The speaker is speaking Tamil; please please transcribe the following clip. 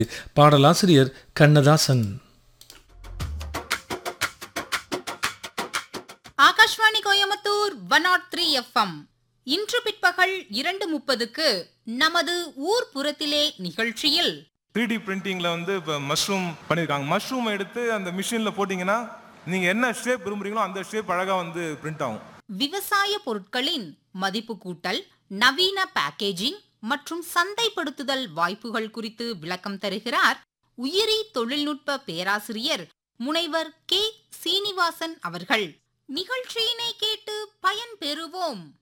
பாடலாசிரியர் Kannadasan Akashvani Coimbatore one nought three FM இன்று பிற்பகல் இரண்டு முப்பதுக்கு நமது ஊர் புறத்திலே நிகழ்ச்சியில் த்ரீ டி பிரிண்டிங்கில் வந்து இப்போ மஷ்ரூம் பண்ணியிருக்காங்க மஷ்ரூம் எடுத்து அந்த மிஷினில் போட்டிங்கன்னா நீங்கள் என்ன ஷேப் விரும்புறீங்களோ அந்த ஷேப் அழகாக வந்து பிரிண்ட் ஆகும் விவசாய பொருட்களின் மதிப்பு கூட்டல் நவீன பேக்கேஜிங் மற்றும் சந்தைப்படுத்துதல் வாய்ப்புகள் குறித்து விளக்கம் தருகிறார் உயிரி தொழில்நுட்ப பேராசிரியர் முனைவர் கே சீனிவாசன் அவர்கள் நிகழ்ச்சியினை கேட்டு பயன் பெறுவோம்